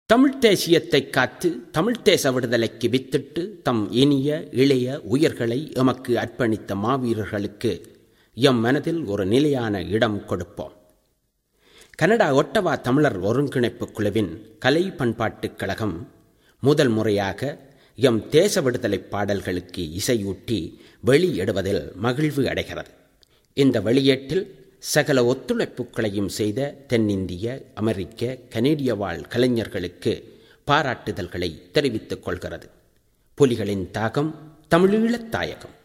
தமிழ்த் தேசியத்தை காத்து தமிழ்த் தேச விடுதலைக்கு வித்திட்டு தம் இனிய இளைய உயிர்களை எமக்கு அர்ப்பணித்த மாவீரர்களுக்கு எம் மனதில் ஒரு நிலையான இடம் கொடுப்போம் கனடா ஒட்டவா தமிழர் ஒருங்கிணைப்பு குழுவின் கலை பண்பாட்டுக் கழகம் முதல் முறையாக எம் தேச விடுதலை பாடல்களுக்கு இசையூட்டி வெளியிடுவதில் மகிழ்வு அடைகிறது இந்த வெளியீட்டில் சகல ஒத்துழைப்புகளையும் செய்த தென்னிந்திய அமெரிக்க கனேடிய வாழ் கலைஞர்களுக்கு பாராட்டுதல்களை தெரிவித்துக் கொள்கிறது புலிகளின் தாகம் தமிழீழத் தாயகம்